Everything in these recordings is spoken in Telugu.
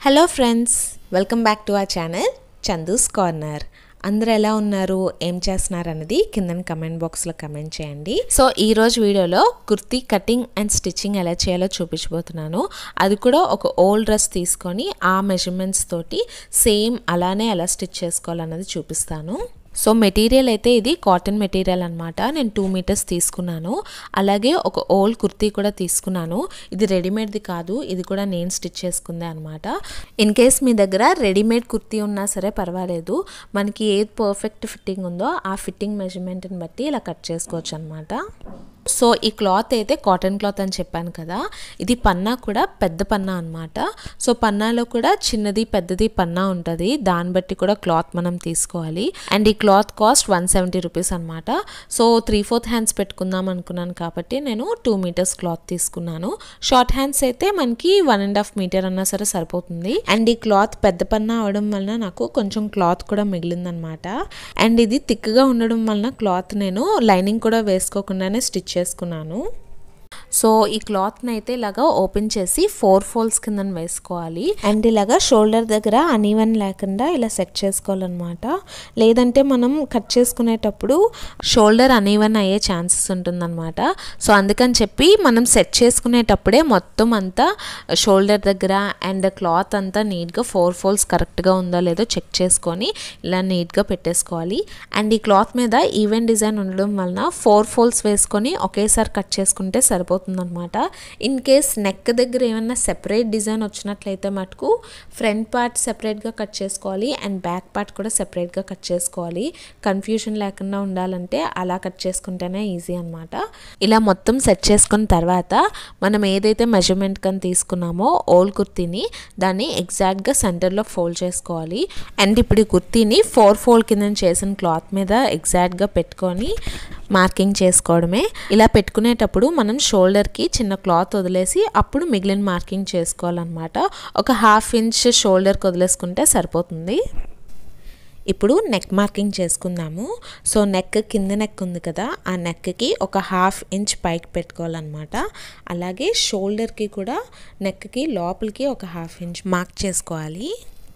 hello friends welcome back to our channel Chandu's corner అందరూ ఎలా ఉన్నారు ఏం చేస్తున్నారు అన్నది కింద కమెంట్ బాక్స్లో కమెంట్ చేయండి సో ఈ రోజు వీడియోలో కుర్తీ కటింగ్ అండ్ స్టిచ్చింగ్ ఎలా చేయాలో చూపించబోతున్నాను అది కూడా ఒక ఓల్డ్ డ్రెస్ తీసుకొని ఆ మెజర్మెంట్స్ తోటి సేమ్ అలానే ఎలా స్టిచ్ చేసుకోవాలన్నది చూపిస్తాను సో మెటీరియల్ అయితే ఇది కాటన్ మెటీరియల్ అనమాట నేను టూ మీటర్స్ తీసుకున్నాను అలాగే ఒక ఓల్డ్ కుర్తీ కూడా తీసుకున్నాను ఇది రెడీమేడ్ది కాదు ఇది కూడా నేను స్టిచ్ చేసుకుందే అనమాట ఇన్ కేస్ మీ దగ్గర రెడీమేడ్ కుర్తీ ఉన్నా సరే పర్వాలేదు మనకి ఏది పర్ఫెక్ట్ ఫిట్టింగ్ ఉందో ఆ ఫిట్టింగ్ మెజర్మెంట్ని బట్టి ఇలా కట్ చేసుకోవచ్చు అనమాట సో ఈ క్లాత్ అయితే కాటన్ క్లాత్ అని చెప్పాను కదా ఇది పన్నా కూడా పెద్ద పన్నా అనమాట సో పన్నాలో కూడా చిన్నది పెద్దది పన్నా ఉంటుంది దాన్ని బట్టి కూడా క్లాత్ మనం తీసుకోవాలి అండ్ ఈ cloth cost one seventy rupees అనమాట సో త్రీ ఫోర్త్ హ్యాండ్స్ పెట్టుకుందాం అనుకున్నాను కాబట్టి నేను టూ మీటర్స్ క్లాత్ తీసుకున్నాను షార్ట్ హ్యాండ్స్ అయితే మనకి వన్ అండ్ హాఫ్ మీటర్ అన్నా సరే సరిపోతుంది అండ్ ఈ క్లాత్ పెద్ద పన్నా అవడం వలన నాకు కొంచెం క్లాత్ కూడా మిగిలిందనమాట అండ్ ఇది థిక్గా ఉండడం వలన క్లాత్ నేను లైనింగ్ కూడా వేసుకోకుండానే స్టిచ్ చేసుకున్నాను సో ఈ క్లాత్ని అయితే ఇలాగా ఓపెన్ చేసి ఫోర్ ఫోల్డ్స్ కింద వేసుకోవాలి అండ్ ఇలాగా షోల్డర్ దగ్గర అనీవన్ లేకుండా ఇలా సెట్ చేసుకోవాలన్నమాట లేదంటే మనం కట్ చేసుకునేటప్పుడు షోల్డర్ అనీవన్ అయ్యే ఛాన్సెస్ ఉంటుందన్నమాట సో అందుకని చెప్పి మనం సెట్ చేసుకునేటప్పుడే మొత్తం అంతా షోల్డర్ దగ్గర అండ్ క్లాత్ అంతా నీట్గా ఫోర్ ఫోల్డ్స్ కరెక్ట్గా ఉందో లేదో చెక్ చేసుకొని ఇలా నీట్గా పెట్టేసుకోవాలి అండ్ ఈ క్లాత్ మీద ఈవెన్ డిజైన్ ఉండడం వలన ఫోర్ ఫోల్డ్స్ వేసుకొని ఒకేసారి కట్ చేసుకుంటే సరిపోతుంది అనమాట ఇన్ కేస్ నెక్ దగ్గర ఏమన్నా సెపరేట్ డిజైన్ వచ్చినట్లయితే మటుకు ఫ్రంట్ పార్ట్ సెపరేట్గా కట్ చేసుకోవాలి అండ్ బ్యాక్ పార్ట్ కూడా సెపరేట్గా కట్ చేసుకోవాలి కన్ఫ్యూజన్ లేకుండా ఉండాలంటే అలా కట్ చేసుకుంటేనే ఈజీ అనమాట ఇలా మొత్తం సెట్ చేసుకున్న తర్వాత మనం ఏదైతే మెజర్మెంట్ కని తీసుకున్నామో ఓల్డ్ కుర్తీని దాన్ని ఎగ్జాక్ట్గా సెంటర్లో ఫోల్డ్ చేసుకోవాలి అండ్ ఇప్పుడు ఈ కుర్తీని ఫోర్ ఫోల్డ్ కింద చేసిన క్లాత్ మీద ఎగ్జాక్ట్గా పెట్టుకొని మార్కింగ్ చేసుకోవడమే ఇలా పెట్టుకునేటప్పుడు మనం షోల్డర్కి చిన్న క్లాత్ వదిలేసి అప్పుడు మిగిలిన మార్కింగ్ చేసుకోవాలన్నమాట ఒక హాఫ్ ఇంచ్ షోల్డర్కి వదిలేసుకుంటే సరిపోతుంది ఇప్పుడు నెక్ మార్కింగ్ చేసుకుందాము సో నెక్ కింద నెక్ ఉంది కదా ఆ నెక్కి ఒక హాఫ్ ఇంచ్ పైకి పెట్టుకోవాలన్నమాట అలాగే షోల్డర్కి కూడా నెక్కి లోపలికి ఒక హాఫ్ ఇంచ్ మార్క్ చేసుకోవాలి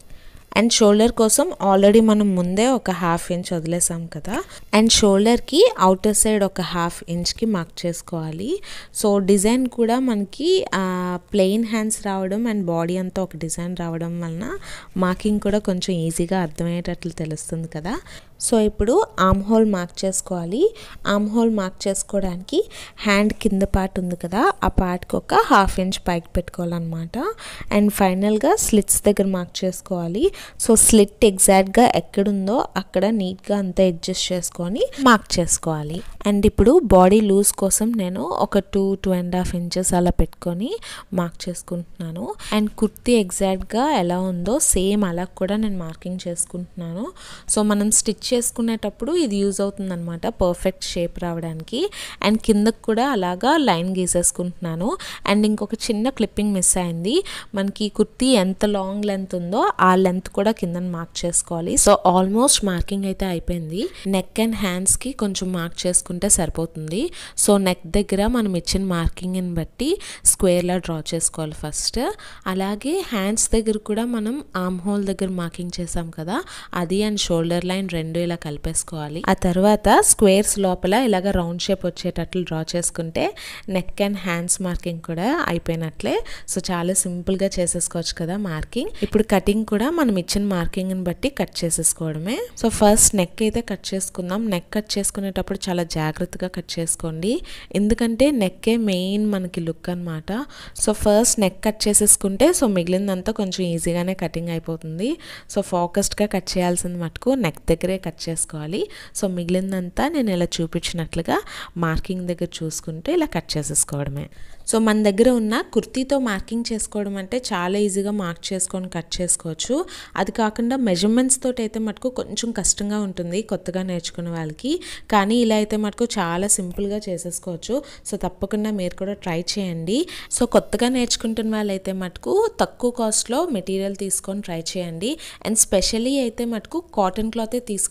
అండ్ షోల్డర్ కోసం ఆల్రెడీ మనం ముందే ఒక హాఫ్ ఇంచ్ వదిలేసాం కదా అండ్ షోల్డర్కి అవుటర్ సైడ్ ఒక హాఫ్ ఇంచ్కి మార్క్ చేసుకోవాలి సో డిజైన్ కూడా మనకి ప్లెయిన్ హ్యాండ్స్ రావడం అండ్ బాడీ అంతా ఒక డిజైన్ రావడం వలన మార్కింగ్ కూడా కొంచెం ఈజీగా అర్థమయ్యేటట్లు తెలుస్తుంది కదా సో ఇప్పుడు ఆమ్ హోల్ మార్క్ చేసుకోవాలి ఆమ్ హోల్ మార్క్ చేసుకోవడానికి హ్యాండ్ కింద పార్ట్ ఉంది కదా ఆ పార్ట్కి ఒక హాఫ్ ఇంచ్ పైకి పెట్టుకోవాలన్నమాట అండ్ ఫైనల్గా స్లిట్స్ దగ్గర మార్క్ చేసుకోవాలి సో స్లిట్ ఎగ్జాక్ట్గా ఎక్కడుందో అక్కడ నీట్గా అంతా అడ్జస్ట్ చేసుకొని మార్క్ చేసుకోవాలి అండ్ ఇప్పుడు బాడీ లూజ్ కోసం నేను ఒక two two and half inches అలా పెట్టుకొని మార్క్ చేసుకుంటున్నాను అండ్ కుర్తీ ఎగ్జాక్ట్గా ఎలా ఉందో సేమ్ అలా కూడా నేను మార్కింగ్ చేసుకుంటున్నాను సో మనం స్టిచ్ చేసుకునేటప్పుడు ఇది యూజ్ అవుతుంది అనమాట పర్ఫెక్ట్ షేప్ రావడానికి అండ్ కిందకు కూడా అలాగా లైన్ గీసేసుకుంటున్నాను అండ్ ఇంకొక చిన్న క్లిప్పింగ్ మిస్ అయింది మనకి కుర్తీ ఎంత లాంగ్ లెంత్ ఉందో ఆ లెంత్ కూడా కింద మార్క్ చేసుకోవాలి సో ఆల్మోస్ట్ మార్కింగ్ అయితే అయిపోయింది నెక్ అండ్ హ్యాండ్స్కి కొంచెం మార్క్ చేసుకుంటే సరిపోతుంది సో నెక్ దగ్గర మనం ఇచ్చిన మార్కింగ్ని బట్టి స్క్వేర్లా డ్రా చేసుకోవాలి ఫస్ట్ అలాగే హ్యాండ్స్ దగ్గర కూడా మనం ఆమ్ హోల్ దగ్గర మార్కింగ్ చేసాం కదా అది అండ్ షోల్డర్ లైన్ రెండు ఇలా కలిపేసుకోవాలి ఆ తర్వాత స్క్వేర్స్ లోపల ఇలాగ రౌండ్ షేప్ వచ్చేటట్లు డ్రా చేసుకుంటే నెక్ అండ్ హ్యాండ్స్ మార్కింగ్ కూడా అయిపోయినట్లే సో చాలా సింపుల్గా చేసేసుకోవచ్చు కదా మార్కింగ్ ఇప్పుడు కటింగ్ కూడా మనం ఇచ్చిన మార్కింగ్ని బట్టి కట్ చేసేసుకోవడమే సో ఫస్ట్ నెక్ అయితే కట్ చేసుకుందాం నెక్ కట్ చేసుకునేటప్పుడు చాలా జాగ్రత్తగా కట్ చేసుకోండి ఎందుకంటే నెక్కే మెయిన్ మనకి లుక్ అనమాట సో ఫస్ట్ నెక్ కట్ చేసేసుకుంటే సో మిగిలిందంతా కొంచెం ఈజీగానే కటింగ్ అయిపోతుంది సో ఫోకస్డ్గా కట్ చేయాల్సింది మటుకు నెక్ దగ్గరే కట్ చేసుకోవాలి సో మిగిలిందంతా నేను ఇలా చూపించినట్లుగా మార్కింగ్ దగ్గర చూసుకుంటే ఇలా కట్ చేసేసుకోవడమే సో మన దగ్గర ఉన్న కుర్తీతో మార్కింగ్ చేసుకోవడం అంటే చాలా ఈజీగా మార్క్ చేసుకొని కట్ చేసుకోవచ్చు అది కాకుండా మెజర్మెంట్స్ తోటి అయితే మటుకు కొంచెం కష్టంగా ఉంటుంది కొత్తగా నేర్చుకునే వాళ్ళకి కానీ ఇలా అయితే మటుకు చాలా సింపుల్గా చేసేసుకోవచ్చు సో తప్పకుండా మీరు కూడా ట్రై చేయండి సో కొత్తగా నేర్చుకుంటున్న వాళ్ళైతే మటుకు తక్కువ కాస్ట్లో మెటీరియల్ తీసుకొని ట్రై చేయండి అండ్ స్పెషల్లీ అయితే మటుకు కాటన్ క్లాతే తీసుకొని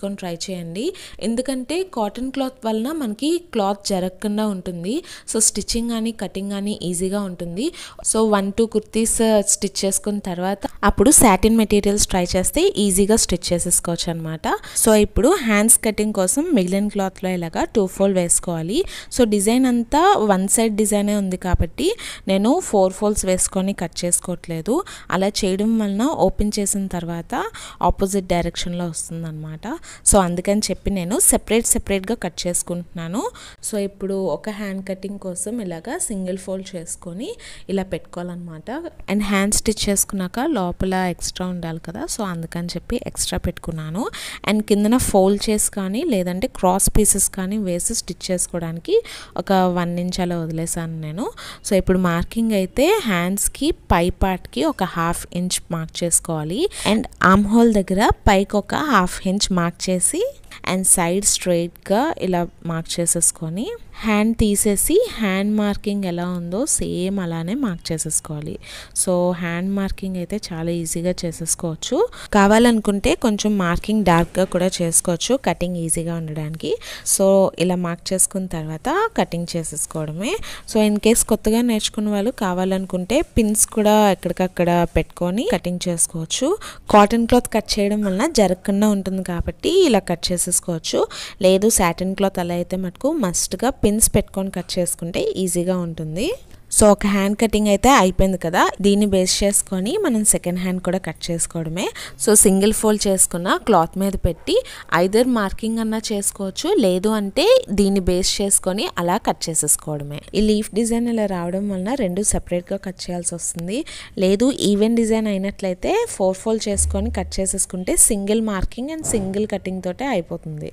చేసుకొని ట్రై చేయండి ఎందుకంటే కాటన్ క్లాత్ వలన మనకి క్లాత్ జరగకుండా ఉంటుంది సో స్టిచ్చింగ్ కానీ కటింగ్ కానీ ఈజీగా ఉంటుంది so one two kurtis stitch చేసుకున్న తర్వాత అప్పుడు సాటిన్ మెటీరియల్స్ ట్రై చేస్తే ఈజీగా స్టిచ్ చేసేసుకోవచ్చు అనమాట సో ఇప్పుడు హ్యాండ్స్ కటింగ్ కోసం మిగిలిన క్లాత్లో ఇలాగా టూ ఫోల్డ్ వేసుకోవాలి సో డిజైన్ అంతా వన్ సైడ్ డిజైనే ఉంది కాబట్టి నేను ఫోర్ ఫోల్డ్స్ వేసుకొని కట్ చేసుకోవట్లేదు అలా చేయడం వలన ఓపెన్ చేసిన తర్వాత ఆపోజిట్ డైరెక్షన్లో వస్తుందన్నమాట సో అందుకని చెప్పి నేను సెపరేట్ సెపరేట్గా కట్ చేసుకుంటున్నాను సో ఇప్పుడు ఒక హ్యాండ్ కటింగ్ కోసం ఇలాగా సింగిల్ ఫోల్డ్ చేసుకొని ఇలా పెట్టుకోవాలన్నమాట అండ్ హ్యాండ్ స్టిచ్ చేసుకున్నాక లోపల ఎక్స్ట్రా ఉండాలి కదా సో అందుకని చెప్పి ఎక్స్ట్రా పెట్టుకున్నాను అండ్ కిందన ఫోల్డ్ చేసి కానీ లేదంటే క్రాస్ పీసెస్ కానీ వేసి స్టిచ్ చేసుకోవడానికి ఒక వన్ ఇంచ్ అలా వదిలేసాను నేను సో ఇప్పుడు మార్కింగ్ అయితే హ్యాండ్స్కి పై పార్ట్కి ఒక హాఫ్ ఇంచ్ మార్క్ చేసుకోవాలి అండ్ ఆమ్ హోల్ దగ్గర పైకి ఒక హాఫ్ ఇంచ్ మార్క్ చేసి అండ్ సైడ్ స్ట్రైట్గా ఇలా మార్క్ చేసేసుకొని హ్యాండ్ తీసేసి హ్యాండ్ మార్కింగ్ ఎలా ఉందో సేమ్ అలానే మార్క్ చేసేసుకోవాలి సో హ్యాండ్ మార్కింగ్ అయితే చాలా ఈజీగా చేసేసుకోవచ్చు కావాలనుకుంటే కొంచెం మార్కింగ్ డార్క్గా కూడా చేసుకోవచ్చు కటింగ్ ఈజీగా ఉండడానికి సో ఇలా మార్క్ చేసుకున్న తర్వాత కటింగ్ చేసేసుకోవడమే సో ఇన్ కేస్ కొత్తగా నేర్చుకున్న వాళ్ళు కావాలనుకుంటే పిన్స్ కూడా ఎక్కడికక్కడ పెట్టుకొని కటింగ్ చేసుకోవచ్చు కాటన్ క్లాత్ కట్ చేయడం వలన జరగకుండా ఉంటుంది కాబట్టి ఇలా కట్ చేసేసుకోవచ్చు లేదు సాటిన్ క్లాత్ అలా అయితే మటుకు మస్ట్గా పిన్స్ పెట్టుకొని కట్ చేసుకుంటే ఈజీగా ఉంటుంది సో ఒక హ్యాండ్ కటింగ్ అయితే అయిపోయింది కదా దీన్ని బేస్ చేసుకొని మనం సెకండ్ హ్యాండ్ కూడా కట్ చేసుకోవడమే సో సింగిల్ ఫోల్డ్ చేసుకున్న క్లాత్ మీద పెట్టి ఐదర్ మార్కింగ్ అన్నా చేసుకోవచ్చు లేదు అంటే దీన్ని బేస్ చేసుకొని అలా కట్ చేసేసుకోవడమే ఈ లీఫ్ డిజైన్ ఇలా రావడం వలన రెండు సెపరేట్గా కట్ చేయాల్సి వస్తుంది లేదు ఈవెన్ డిజైన్ అయినట్లయితే ఫోర్ ఫోల్డ్ చేసుకొని కట్ చేసేసుకుంటే single marking and single cutting తోటే అయిపోతుంది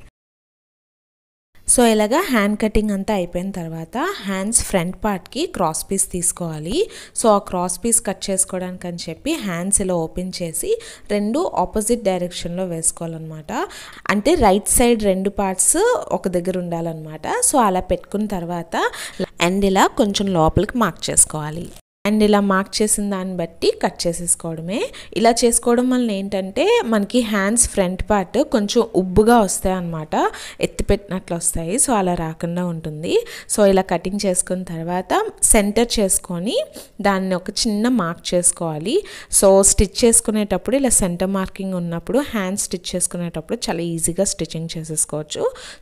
సో ఇలాగా హ్యాండ్ కటింగ్ అంతా అయిపోయిన తర్వాత హ్యాండ్స్ ఫ్రంట్ పార్ట్కి క్రాస్ పీస్ తీసుకోవాలి సో ఆ క్రాస్ పీస్ కట్ చేసుకోవడానికి అని చెప్పి హ్యాండ్స్ ఇలా ఓపెన్ చేసి రెండు ఆపోజిట్ డైరెక్షన్లో వేసుకోవాలన్నమాట అంటే రైట్ సైడ్ రెండు పార్ట్స్ ఒక దగ్గర ఉండాలన్నమాట సో అలా పెట్టుకున్న తర్వాత అండ్ ఇలా కొంచెం లోపలికి మార్క్ చేసుకోవాలి అండ్ ఇలా మార్క్ చేసిన దాన్ని బట్టి కట్ చేసేసుకోవడమే ఇలా చేసుకోవడం వల్ల ఏంటంటే మనకి హ్యాండ్స్ ఫ్రంట్ పార్ట్ కొంచెం ఉబ్బుగా వస్తాయి అనమాట ఎత్తిపెట్టినట్లు వస్తాయి సో అలా రాకుండా ఉంటుంది సో ఇలా కటింగ్ చేసుకున్న తర్వాత సెంటర్ చేసుకొని దాన్ని ఒక చిన్న మార్క్ చేసుకోవాలి సో స్టిచ్ చేసుకునేటప్పుడు ఇలా సెంటర్ మార్కింగ్ ఉన్నప్పుడు హ్యాండ్ స్టిచ్ చేసుకునేటప్పుడు చాలా ఈజీగా స్టిచ్చింగ్ చేసేసుకోవచ్చు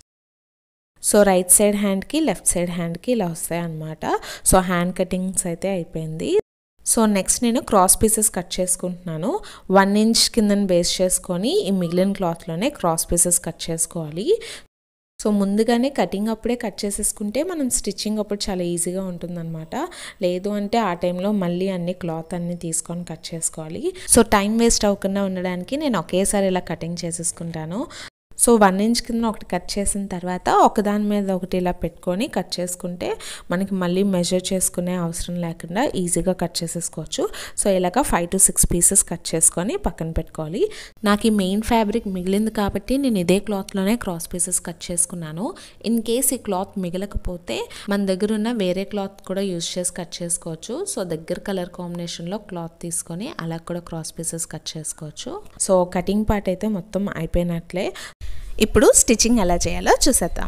సో రైట్ సైడ్ హ్యాండ్కి లెఫ్ట్ సైడ్ హ్యాండ్కి ఇలా వస్తాయి అన్నమాట సో హ్యాండ్ కటింగ్స్ అయితే అయిపోయింది సో నెక్స్ట్ నేను క్రాస్ పీసెస్ కట్ చేసుకుంటున్నాను వన్ ఇంచ్ కిందని బేస్ చేసుకొని ఈ మిగిలిన క్లాత్లోనే క్రాస్ పీసెస్ కట్ చేసుకోవాలి సో ముందుగానే కటింగ్ అప్పుడే కట్ చేసేసుకుంటే మనం స్టిచ్చింగ్ అప్పుడు చాలా ఈజీగా ఉంటుందన్నమాట లేదు అంటే ఆ టైంలో మళ్ళీ అన్ని క్లాత్ అన్ని తీసుకొని కట్ చేసుకోవాలి సో టైం వేస్ట్ అవ్వకుండా ఉండడానికి నేను ఒకేసారి ఇలా కటింగ్ చేసేసుకుంటాను సో వన్ ఇంచ్ కింద ఒకటి కట్ చేసిన తర్వాత ఒకదాని మీద ఒకటి ఇలా పెట్టుకొని కట్ చేసుకుంటే మనకి మళ్ళీ మెజర్ చేసుకునే అవసరం లేకుండా ఈజీగా కట్ చేసేసుకోవచ్చు సో ఇలాగ five to six pieces cut చేసుకొని పక్కన పెట్టుకోవాలి నాకు ఈ మెయిన్ ఫ్యాబ్రిక్ మిగిలింది కాబట్టి నేను ఇదే క్లాత్లోనే క్రాస్ పీసెస్ కట్ చేసుకున్నాను ఇన్ కేస్ ఈ క్లాత్ మిగలకపోతే మన దగ్గర ఉన్న వేరే క్లాత్ కూడా యూజ్ చేసి కట్ చేసుకోవచ్చు సో దగ్గర కలర్ కాంబినేషన్లో క్లాత్ తీసుకొని అలా కూడా క్రాస్ పీసెస్ కట్ చేసుకోవచ్చు సో కటింగ్ పార్ట్ అయితే మొత్తం అయిపోయినట్లే ఇప్పుడు స్టిచ్చింగ్ ఎలా చేయాలో చూసేద్దాం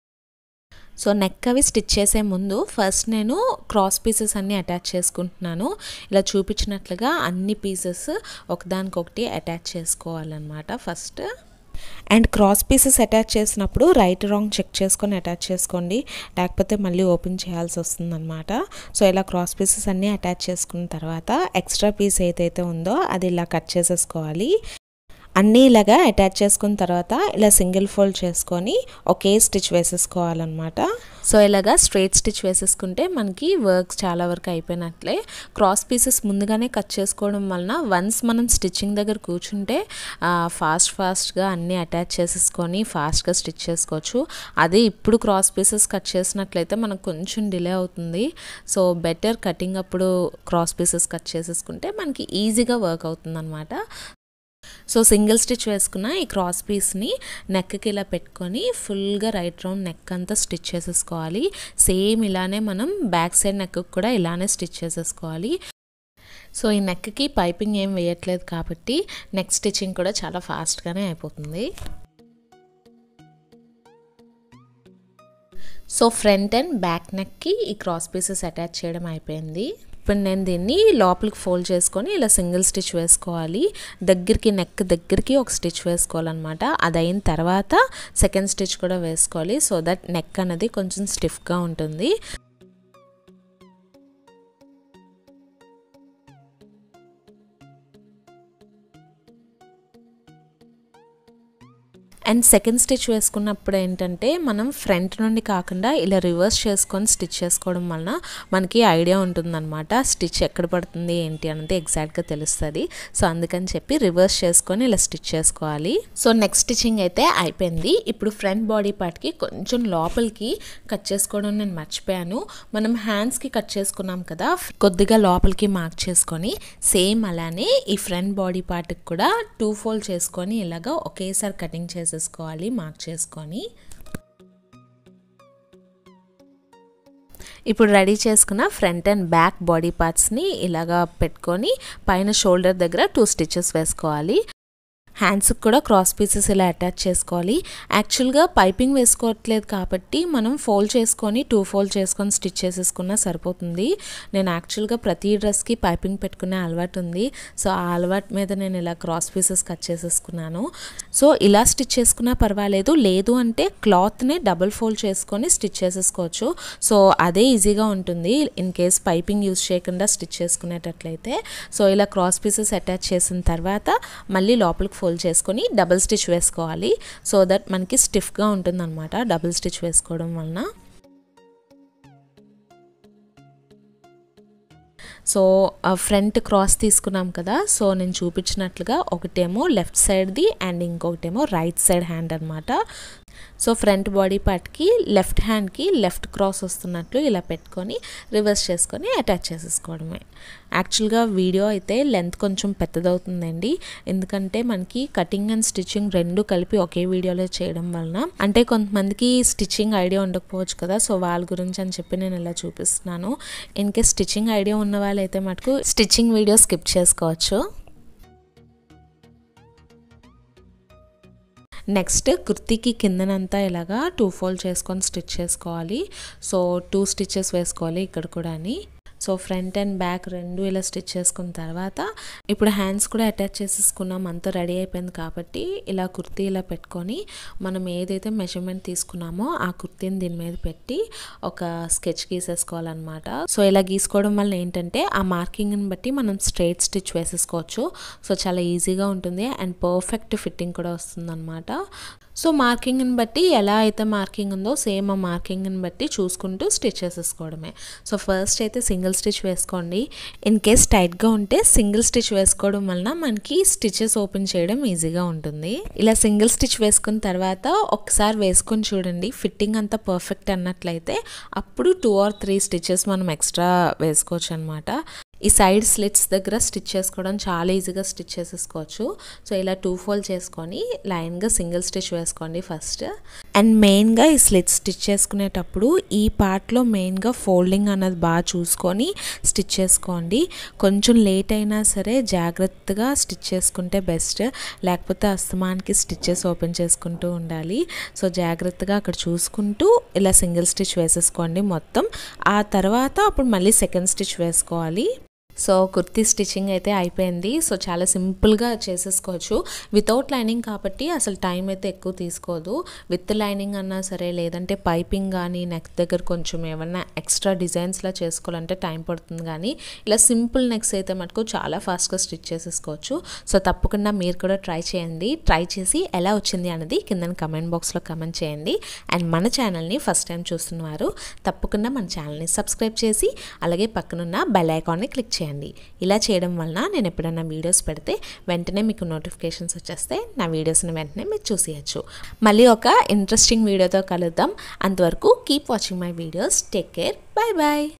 సో నెక్ అవి స్టిచ్ చేసే ముందు ఫస్ట్ నేను క్రాస్ పీసెస్ అన్నీ అటాచ్ చేసుకుంటున్నాను ఇలా చూపించినట్లుగా అన్ని పీసెస్ ఒకదానికొకటి అటాచ్ చేసుకోవాలన్నమాట first and cross pieces attach చేసినప్పుడు రైట్ రాంగ్ చెక్ చేసుకొని అటాచ్ చేసుకోండి లేకపోతే మళ్ళీ ఓపెన్ చేయాల్సి వస్తుందన్నమాట సో ఇలా క్రాస్ పీసెస్ అన్నీ అటాచ్ చేసుకున్న తర్వాత ఎక్స్ట్రా పీస్ ఏదైతే ఉందో అది ఇలా కట్ చేసేసుకోవాలి అన్నీ ఇలాగా అటాచ్ చేసుకున్న తర్వాత ఇలా సింగిల్ ఫోల్డ్ చేసుకొని ఒకే స్టిచ్ వేసేసుకోవాలన్నమాట సో ఇలాగా స్ట్రైట్ స్టిచ్ వేసేసుకుంటే మనకి వర్క్ చాలా వరకు అయిపోయినట్లే క్రాస్ పీసెస్ ముందుగానే కట్ చేసుకోవడం వలన వన్స్ మనం స్టిచ్చింగ్ దగ్గర కూర్చుంటే ఫాస్ట్ ఫాస్ట్గా అన్నీ అటాచ్ చేసేసుకొని ఫాస్ట్గా స్టిచ్ చేసుకోవచ్చు అదే ఇప్పుడు క్రాస్ పీసెస్ కట్ చేసినట్లయితే మనకు కొంచెం డిలే అవుతుంది సో బెటర్ కటింగ్ అప్పుడు క్రాస్ పీసెస్ కట్ చేసేసుకుంటే మనకి ఈజీగా వర్క్ అవుతుంది అనమాట సో సింగిల్ స్టిచ్ వేసుకున్న ఈ క్రాస్ పీస్ని నెక్కి ఇలా పెట్టుకొని ఫుల్గా రైట్ రౌండ్ నెక్ అంతా స్టిచ్ చేసేసుకోవాలి సేమ్ ఇలానే మనం బ్యాక్ సైడ్ నెక్ కూడా ఇలానే స్టిచ్ చేసేసుకోవాలి సో ఈ నెక్కి పైపింగ్ ఏం వేయట్లేదు కాబట్టి నెక్ స్టిచ్చింగ్ కూడా చాలా ఫాస్ట్గానే అయిపోతుంది సో ఫ్రంట్ అండ్ బ్యాక్ నెక్కి ఈ క్రాస్ పీసెస్ అటాచ్ చేయడం అయిపోయింది ఇప్పుడు నేను దీన్ని లోపలికి ఫోల్డ్ చేసుకొని ఇలా సింగిల్ స్టిచ్ వేసుకోవాలి దగ్గరికి నెక్ దగ్గరికి ఒక స్టిచ్ వేసుకోవాలన్నమాట అది అయిన తర్వాత సెకండ్ స్టిచ్ కూడా వేసుకోవాలి సో దట్ నెక్ అనేది కొంచెం స్టిఫ్గా ఉంటుంది అండ్ సెకండ్ స్టిచ్ వేసుకున్నప్పుడు ఏంటంటే మనం ఫ్రంట్ నుండి కాకుండా ఇలా రివర్స్ చేసుకొని స్టిచ్ చేసుకోవడం వలన మనకి ఐడియా ఉంటుందన్నమాట స్టిచ్ ఎక్కడ పడుతుంది ఏంటి అనేది ఎగ్జాక్ట్గా తెలుస్తుంది సో అందుకని చెప్పి రివర్స్ చేసుకొని ఇలా స్టిచ్ చేసుకోవాలి సో నెక్స్ట్ స్టిచ్చింగ్ అయితే అయిపోయింది ఇప్పుడు ఫ్రంట్ బాడీ పార్ట్కి కొంచెం లోపలికి కట్ చేసుకోవడం నేను మర్చిపోయాను మనం హ్యాండ్స్కి కట్ చేసుకున్నాం కదా కొద్దిగా లోపలికి మార్క్ చేసుకొని సేమ్ అలానే ఈ ఫ్రంట్ బాడీ పార్ట్కి కూడా టూ ఫోల్డ్ చేసుకొని ఇలాగా ఒకేసారి కటింగ్ చేసి చేసేసుకోవాలి మార్క్ చేసుకొని ఇప్పుడు రెడీ చేసుకున్న ఫ్రంట్ అండ్ బ్యాక్ బాడీ పార్ట్స్ని ఇలాగా పెట్టుకొని పైన షోల్డర్ దగ్గర టూ స్టిచెస్ వేసుకోవాలి హ్యాండ్స్కి కూడా క్రాస్ పీసెస్ ఇలా అటాచ్ చేసుకోవాలి యాక్చువల్గా పైపింగ్ వేసుకోవట్లేదు కాబట్టి మనం ఫోల్డ్ చేసుకొని టూ ఫోల్డ్ చేసుకొని స్టిచ్ చేసేసుకున్నా సరిపోతుంది నేను యాక్చువల్గా ప్రతి డ్రెస్కి పైపింగ్ పెట్టుకునే అలవాటు ఉంది సో ఆ అలవాటు మీద నేను ఇలా క్రాస్ పీసెస్ కట్ చేసేసుకున్నాను సో ఇలా స్టిచ్ చేసుకున్నా పర్వాలేదు లేదు అంటే క్లాత్ని డబుల్ ఫోల్డ్ చేసుకొని స్టిచ్ చేసేసుకోవచ్చు సో అదే ఈజీగా ఉంటుంది ఇన్ కేస్ పైపింగ్ యూస్ చేయకుండా స్టిచ్ చేసుకునేటట్లయితే సో ఇలా క్రాస్ పీసెస్ అటాచ్ చేసిన తర్వాత మళ్ళీ లోపలికి ఫోల్డ్ చేసుకొని డబుల్ స్టిచ్ వేసుకోవాలి సో దట్ మనకి స్టిఫ్గా ఉంటుందన్నమాట డబుల్ స్టిచ్ వేసుకోవడం వలన సో ఫ్రంట్ క్రాస్ తీసుకున్నాం కదా సో నేను చూపించినట్లుగా ఒకటేమో లెఫ్ట్ సైడ్ది అండ్ ఇంకొకటేమో రైట్ సైడ్ హ్యాండ్ అనమాట సో ఫ్రంట్ బాడీ పార్ట్కి లెఫ్ట్ హ్యాండ్కి లెఫ్ట్ క్రాస్ వస్తున్నట్లు ఇలా పెట్టుకొని రివర్స్ చేసుకొని అటాచ్ చేసేసుకోవడమే యాక్చువల్గా వీడియో అయితే లెంత్ కొంచెం పెద్దదవుతుందండి ఎందుకంటే మనకి కటింగ్ అండ్ స్టిచ్చింగ్ రెండు కలిపి ఒకే వీడియోలో చేయడం వలన అంటే కొంతమందికి స్టిచ్చింగ్ ఐడియా ఉండకపోవచ్చు కదా సో వాళ్ళ గురించి అని చెప్పి నేను ఇలా చూపిస్తున్నాను ఇన్ కేస్ స్టిచ్చింగ్ ఐడియా ఉన్న వాళ్ళైతే మటుకు స్టిచ్చింగ్ వీడియో స్కిప్ చేసుకోవచ్చు నెక్స్ట్ కుర్తీకి కిందనంతా ఇలాగా టూ ఫోల్డ్ చేసుకొని స్టిచ్ చేసుకోవాలి సో టూ స్టిచెస్ వేసుకోవాలి ఇక్కడ కూడా సో ఫ్రంట్ అండ్ బ్యాక్ రెండు ఇలా స్టిచ్ చేసుకున్న తర్వాత ఇప్పుడు హ్యాండ్స్ కూడా అటాచ్ చేసేసుకున్నాం అంతా రెడీ అయిపోయింది కాబట్టి ఇలా కుర్తీ ఇలా పెట్టుకొని మనం ఏదైతే మెజర్మెంట్ తీసుకున్నామో ఆ కుర్తీని దీని మీద పెట్టి ఒక స్కెచ్ గీసేసుకోవాలన్నమాట సో ఇలా గీసుకోవడం వల్ల ఏంటంటే ఆ మార్కింగ్ని బట్టి మనం స్ట్రైట్ స్టిచ్ వేసేసుకోవచ్చు సో చాలా ఈజీగా ఉంటుంది అండ్ పర్ఫెక్ట్ ఫిట్టింగ్ కూడా వస్తుందన్నమాట సో మార్కింగ్ని బట్టి ఎలా అయితే మార్కింగ్ ఉందో సేమ్ ఆ మార్కింగ్ని బట్టి చూసుకుంటూ స్టిచ్ చేసేసుకోవడమే సో ఫస్ట్ అయితే సింగిల్ స్టిచ్ వేసుకోండి ఇన్ కేస్ టైట్గా ఉంటే సింగిల్ స్టిచ్ వేసుకోవడం వలన మనకి స్టిచెస్ ఓపెన్ చేయడం ఈజీగా ఉంటుంది ఇలా సింగిల్ స్టిచ్ వేసుకున్న తర్వాత ఒకసారి వేసుకొని చూడండి ఫిట్టింగ్ అంతా పర్ఫెక్ట్ అన్నట్లయితే అప్పుడు టూ ఆర్ త్రీ స్టిచెస్ మనం ఎక్స్ట్రా వేసుకోవచ్చు అనమాట ఈ సైడ్ స్లిట్స్ దగ్గర స్టిచ్ చేసుకోవడం చాలా ఈజీగా స్టిచ్ చేసేసుకోవచ్చు సో ఇలా టూ ఫోల్డ్ చేసుకొని లైన్గా సింగిల్ స్టిచ్ వేసుకోండి ఫస్ట్ అండ్ మెయిన్గా ఈ స్లిట్స్ స్టిచ్ చేసుకునేటప్పుడు ఈ పార్ట్లో మెయిన్గా ఫోల్డింగ్ అన్నది బాగా చూసుకొని స్టిచ్ చేసుకోండి కొంచెం లేట్ అయినా సరే జాగ్రత్తగా స్టిచ్ చేసుకుంటే బెస్ట్ లేకపోతే అస్తమానికి స్టిచ్చెస్ ఓపెన్ చేసుకుంటూ ఉండాలి సో జాగ్రత్తగా అక్కడ చూసుకుంటూ ఇలా సింగిల్ స్టిచ్ వేసేసుకోండి మొత్తం ఆ తర్వాత అప్పుడు మళ్ళీ సెకండ్ స్టిచ్ వేసుకోవాలి సో కుర్తీ స్టిచ్చింగ్ అయితే అయిపోయింది సో చాలా సింపుల్గా చేసేసుకోవచ్చు వితౌట్ లైనింగ్ కాబట్టి అసలు టైం అయితే ఎక్కువ తీసుకోదు విత్ లైనింగ్ అన్నా సరే లేదంటే పైపింగ్ కానీ నెక్ దగ్గర కొంచెం ఏమన్నా ఎక్స్ట్రా డిజైన్స్లా చేసుకోవాలంటే టైం పడుతుంది కానీ ఇలా సింపుల్ నెక్స్ అయితే మటుకు చాలా ఫాస్ట్గా స్టిచ్ చేసేసుకోవచ్చు సో తప్పకుండా మీరు కూడా ట్రై చేయండి ట్రై చేసి ఎలా వచ్చింది అనేది కింద కమెంట్ బాక్స్లో కమెంట్ చేయండి అండ్ మన ఛానల్ని ఫస్ట్ టైం చూస్తున్నవారు తప్పకుండా మన ఛానల్ని సబ్స్క్రైబ్ చేసి అలాగే పక్కనున్న బెల్ ఐకాన్ని క్లిక్ చేయండి ఇలా చేయడం వలన నేను ఎప్పుడైనా వీడియోస్ పెడితే వెంటనే మీకు నోటిఫికేషన్స్ వచ్చేస్తే నా వీడియోస్ని వెంటనే మీరు చూసేయచ్చు మళ్ళీ ఒక ఇంట్రెస్టింగ్ వీడియోతో కలుద్దాం అంతవరకు keep watching my videos take care bye bye